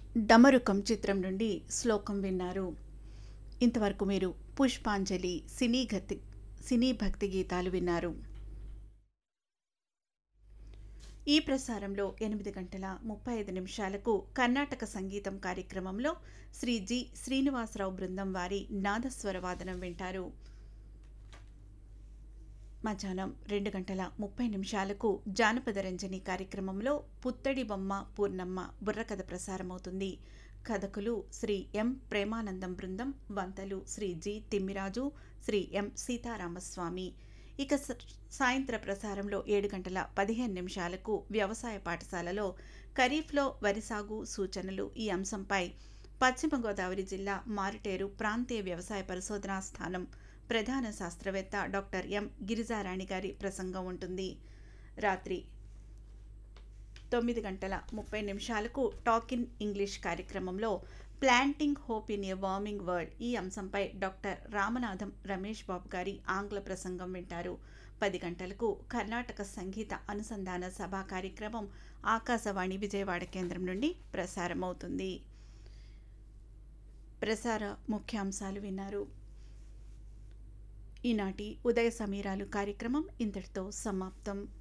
డమరుకం చిత్రం నుండి శ్లోకం విన్నారు ఇంతవరకు మీరు పుష్పాంజలి సినీ గతి సినీ భక్తి గీతాలు విన్నారు ఈ ప్రసారంలో ఎనిమిది గంటల ముప్పై ఐదు నిమిషాలకు కర్ణాటక సంగీతం కార్యక్రమంలో శ్రీ జి శ్రీనివాసరావు బృందం వారి నాదస్వర వాదనం వింటారు మధ్యాహ్నం రెండు గంటల ముప్పై నిమిషాలకు జానపద రంజని కార్యక్రమంలో పుత్తడి బొమ్మ పూర్ణమ్మ బుర్రకథ ప్రసారమవుతుంది కథకులు శ్రీ ఎం ప్రేమానందం బృందం వంతలు శ్రీ జి తిమ్మిరాజు శ్రీ ఎం సీతారామస్వామి ఇక స- సాయంత్ర ప్రసారంలో ఏడు గంటల పదిహేను నిమిషాలకు వ్యవసాయ పాఠశాలలో ఖరీఫ్లో వరి సాగు సూచనలు ఈ అంశంపై పశ్చిమ గోదావరి జిల్లా మారుటేరు ప్రాంతీయ వ్యవసాయ పరిశోధనా స్థానం ప్రధాన శాస్త్రవేత్త డాక్టర్ ఎం గిరిజారాణి గారి ప్రసంగం ఉంటుంది రాత్రి తొమ్మిది గంటల ముప్పై నిమిషాలకు టాక్ ఇన్ ఇంగ్లీష్ కార్యక్రమంలో planting hope in a warming world ఈ అంశంపై డాక్టర్ రామనాథం రమేష్ బాబు గారి ఆంగ్ల ప్రసంగం వింటారు పది గంటలకు కర్ణాటక సంగీత అనుసంధాన సభా కార్యక్రమం ఆకాశవాణి విజయవాడ కేంద్రం నుండి ప్రసారమవుతుంది ప్రసార ముఖ్యాంశాలు విన్నారు ఈనాటి ఉదయ సమీరాలు కార్యక్రమం ఇంతటితో సమాప్తం